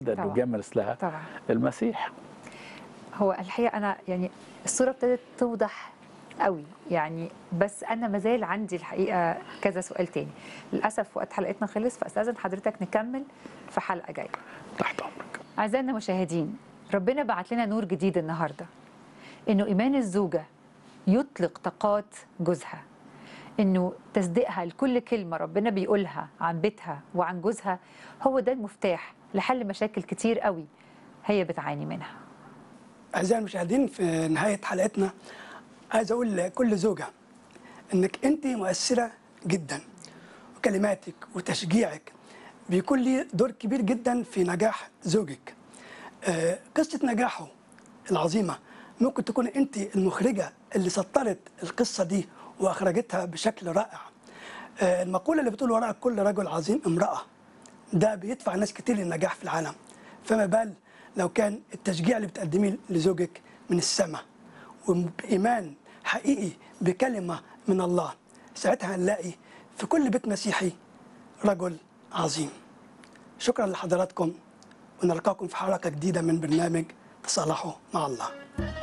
طبعاً. وجمس لها طبعا المسيح هو الحقيقه انا يعني الصوره ابتدت توضح قوي يعني بس انا مازال عندي الحقيقه كذا سؤال تاني للاسف وقت حلقتنا خلص فاستاذن حضرتك نكمل في حلقه جايه تحت امرك أعزائنا المشاهدين ربنا بعت لنا نور جديد النهاردة إنه إيمان الزوجة يطلق طاقات جوزها إنه تصديقها لكل كلمة ربنا بيقولها عن بيتها وعن جوزها هو ده المفتاح لحل مشاكل كتير قوي هي بتعاني منها أعزائي المشاهدين في نهاية حلقتنا عايز أقول لكل زوجة إنك أنت مؤثرة جدا وكلماتك وتشجيعك بيكون لي دور كبير جدا في نجاح زوجك آه، قصة نجاحه العظيمة ممكن تكون أنت المخرجة اللي سطرت القصة دي وأخرجتها بشكل رائع آه، المقولة اللي بتقول وراء كل رجل عظيم امرأة ده بيدفع ناس كتير للنجاح في العالم فما بال لو كان التشجيع اللي بتقدميه لزوجك من السماء وبإيمان حقيقي بكلمة من الله ساعتها هنلاقي في كل بيت مسيحي رجل عظيم شكرا لحضراتكم ونلقاكم في حلقة جديدة من برنامج تصالحوا مع الله